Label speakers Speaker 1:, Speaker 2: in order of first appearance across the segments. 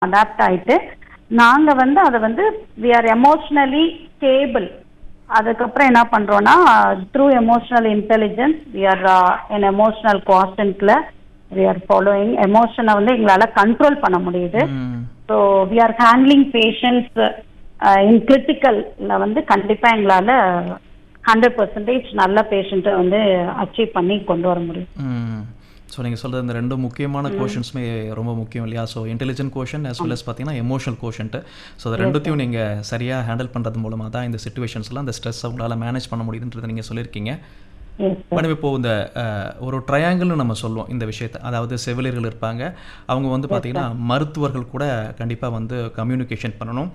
Speaker 1: Adapt ஆயிட்டு நாங்க வந்து அதை வந்து வி ஆர் எமோஷ்னலி ஸ்டேபிள் அதுக்கப்புறம் என்ன பண்றோம்னா through emotional intelligence we are in emotional குவாஸ்டன்ட்ல வி ஆர் ஃபாலோயிங் எமோஷனை வந்து எங்களால கண்ட்ரோல் பண்ண முடியுது
Speaker 2: ம்.
Speaker 1: So we are handling patients in கிரிட்டிக்கல்ல வந்து கண்டிப்பா எங்களால ஹண்ட்ரட் பர்சன்டேஜ் நல்ல பேஷண்ட்டை வந்து அச்சீவ் பண்ணி கொண்டு வர முடியும்
Speaker 2: ம் ஸோ நீங்கள் சொல்கிறது இந்த ரெண்டு முக்கியமான கோஷன்ஸுமே ரொம்ப முக்கியம் இல்லையா so intelligent quotient as well as பார்த்தீங்கன்னா எமோஷனல் கோஷன்ட்டு ஸோ அது ரெண்டுத்தையும் நீங்கள் சரியாக ஹேண்டில் பண்ணுறது மூலமாக தான் இந்த சுச்சுவேஷன்ஸ்லாம் அந்த ஸ்ட்ரெஸ் அவங்களால மேனேஜ் பண்ண முடியுதுன்றதை நீங்கள் சொல்லியிருக்கீங்க
Speaker 1: எஸ்
Speaker 2: மேடம் இப்போ இந்த அஹ், ஒரு ட்ரையாங்கிள்னு நம்ம சொல்லுவோம் இந்த விஷயத்தை அதாவது செவிலியர்கள் இருப்பாங்க அவங்க வந்து பார்த்தீங்கன்னா மருத்துவர்கள் கூட கண்டிப்பாக வந்து கம்யூனிகேஷன் பண்ணணும்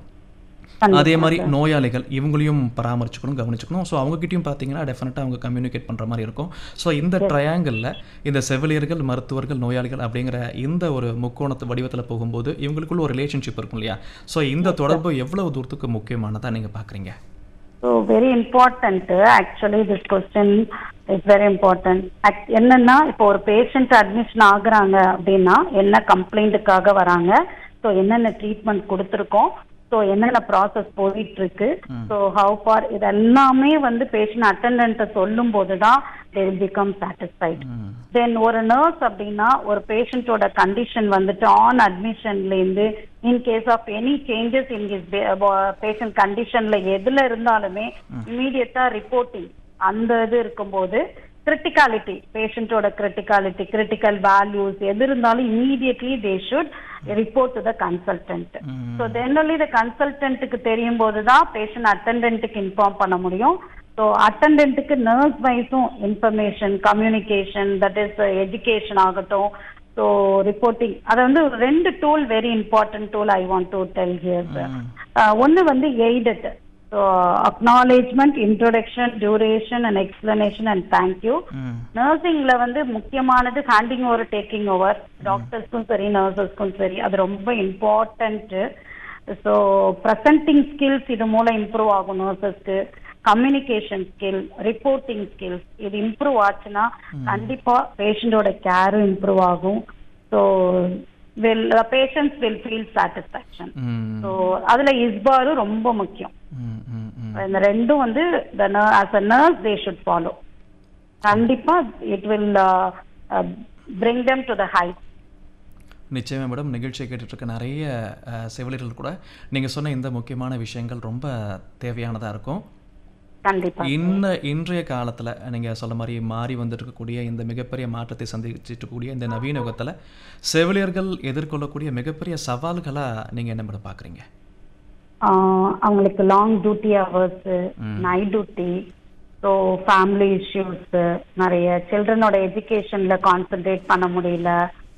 Speaker 2: அதே மாதிரி நோயாளிகள் இவங்களையும் பராமரிச்சுக்கணும் கவனிச்சுக்கணும் ஸோ அவங்ககிட்டயும் பார்த்தீங்கன்னா டெஃபினட்டாக அவங்க கம்யூனிகேட் பண்ணுற மாதிரி இருக்கும் ஸோ இந்த ட்ரையாங்கிளில் இந்த செவிலியர்கள் மருத்துவர்கள் நோயாளிகள் அப்படிங்கிற இந்த ஒரு முக்கோணத்து வடிவத்தில் போகும்போது இவங்களுக்குள்ள ஒரு ரிலேஷன்ஷிப் இருக்கும் இல்லையா ஸோ இந்த தொடர்பு எவ்வளவு தூரத்துக்கு முக்கியமானதாக நீங்கள் பார்க்குறீங்க
Speaker 1: so very important actually this question is very important என்னன்னா இப்போ ஒரு பேஷண்ட் அட்மிஷன் ஆகுறாங்க அப்படின்னா என்ன கம்ப்ளைண்ட்டுக்காக வராங்க ஸோ என்னென்ன ட்ரீட்மெண்ட் கொடுத்துருக்கோம் ஸோ என்னென்ன ப்ராசஸ் போயிட்டு இருக்கு ஸோ ஹவு ஃபார் இது எல்லாமே வந்து பேஷண்ட் அட்டண்டன்ட்டை சொல்லும் போது தான் தே வில் பிகம் சாட்டிஸ்ஃபைட்
Speaker 2: ம்
Speaker 1: தென் ஒரு நர்ஸ் அப்படின்னா ஒரு பேஷண்டோட கண்டிஷன் வந்துட்டு ஆன் அட்மிஷன்ல இருந்து in case of any changes in his patient கண்டிஷன்ல எதுல இருந்தாலுமே இமீடியட்டா ரிப்போர்ட்டிங் அந்த இது இருக்கும்போது கிரிட்டிகாலிட்டி பேஷண்டோட கிரிட்டிகாலிட்டி கிரிட்டிக்கல் வேல்யூஸ் எது இருந்தாலும் immediately they should report to the consultant so then only the கன்சல்டன்ட்டுக்கு தெரியும் போது தான் பேஷண்ட் அட்டண்டன்ட்டுக்கு இன்ஃபார்ம் பண்ண முடியும் ஸோ அட்டண்டன்ட்டுக்கு நர்ஸ் வைஸும் information communication that is education ஆகட்டும் ஸோ ரிப்போர்ட்டிங் அதை வந்து ஒரு ரெண்டு tool very important tool I want to tell here ஒன்று வந்து aided so acknowledgement introduction duration and explanation and thank you
Speaker 2: ம்
Speaker 1: நர்சிங்ல வந்து முக்கியமானது ஹேண்டிங் ஓவர் டேக்கிங் ஓவர் டாக்டர்ஸ்க்கும் சரி நர்சஸ்க்கும் சரி அது ரொம்ப இம்பார்ட்டன்ட் ஸோ ப்ரெசன்டிங் ஸ்கில்ஸ் இது மூலம் இம்ப்ரூவ் ஆகும் நர்சஸ்க்கு கம்யூனிகேஷன் ஸ்கில் ரிப்போர்ட்டிங் ஸ்கில்ஸ் இது இம்ப்ரூவ் ஆச்சுன்னா கண்டிப்பா பேஷண்டோட கேரும் இம்ப்ரூவ் ஆகும் so will patients will feel satisfaction
Speaker 2: ம்
Speaker 1: ஸோ அதுல இஸ்பாரும் ரொம்ப முக்கியம்
Speaker 2: ம் ம் ம்
Speaker 1: இந்த ரெண்டும் வந்து as a nurse they should follow கண்டிப்பா it will bring them to the high
Speaker 2: நிச்சயமா மேடம் நிகழ்ச்சியை கேட்டுட்டு இருக்க நிறைய அஹ், செவிலியர்கள் கூட நீங்கள் சொன்ன இந்த முக்கியமான விஷயங்கள் ரொம்ப தேவையானதாக இருக்கும்
Speaker 1: கண்டிப்பா
Speaker 2: இந்த இன்றைய காலத்தில் நீங்கள் சொல்ல மாதிரி மாறி வந்துட்டு இருக்கக்கூடிய இந்த மிகப்பெரிய மாற்றத்தை சந்திச்சுட்டு இருக்கக்கூடிய இந்த நவீன யுகத்தில் செவிலியர்கள் எதிர்கொள்ளக்கூடிய மிகப்பெரிய சவால்களாக நீங்கள் என்ன மேடம் பார்க்குறீங்க
Speaker 1: ஆஹ் அவங்களுக்கு long duty hours night duty so family issues நிறைய சில்ட்ரனோட எஜுகேஷன்ல கான்சென்ட்ரேட் பண்ண முடியல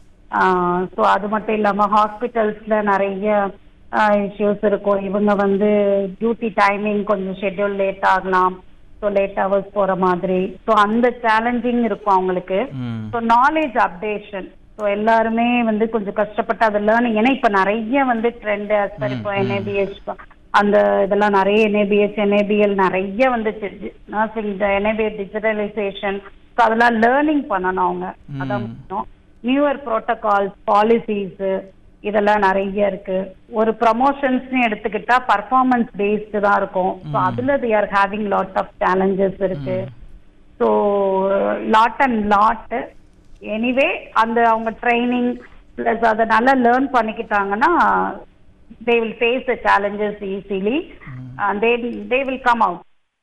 Speaker 1: ஸோ அது மட்டும் இல்லாம ஹாஸ்பிட்டல்ஸ்ல நிறைய இஷ்யூஸ் இருக்கும் இவங்க வந்து டியூட்டி டைமிங் கொஞ்சம் ஷெட்யூல் லேட் ஆகலாம் ஸோ லேட் ஹவர்ஸ் போற மாதிரி ஸோ அந்த சேலஞ்சிங் இருக்கும் அவங்களுக்கு
Speaker 2: ம்
Speaker 1: ஸோ நாலேஜ் அப்டேஷன் ஸோ எல்லாருமே வந்து கொஞ்சம் கஷ்டப்பட்டு அதை லேர்னிங் ஏன்னா இப்போ நிறைய வந்து ட்ரெண்ட் சார் இப்போ என்ஏபிஎஸ் அந்த இதெல்லாம் நிறைய என்ஏபிஎஸ் என்ஏபிஎல் நிறைய வந்துச்சு நர்சிங் என்ஏபிஎல் டிஜிட்டலைசேஷன் ஸோ அதெல்லாம் லேர்னிங் பண்ணணும் அவங்க அதான் முக்கியம் நியூவர் ப்ரோட்டோகால்ஸ் பாலிசிஸ் இதெல்லாம் நிறைய இருக்கு ஒரு ப்ரமோஷன்ஸ்னு எடுத்துக்கிட்டா பர்ஃபார்மன்ஸ் பேஸ்டு தான் இருக்கும் ஸோ அதுல they are having lot of challenges இருக்கு so lot and lot anyway அந்த அவங்க ட்ரைனிங் ப்ளஸ் அதை நல்லா லேர்ன் பண்ணிக்கிட்டாங்கன்னா they will face the challenges easily they they will come out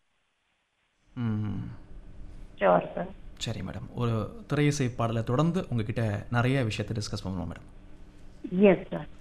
Speaker 2: ம்
Speaker 1: ஷுவர் சார்
Speaker 2: சரி மேடம் ஒரு திரையிசை பாடலை தொடர்ந்து உங்ககிட்ட நிறைய விஷயத்தை டிஸ்கஸ் பண்ணுவோம் மேடம்
Speaker 1: எஸ் சார்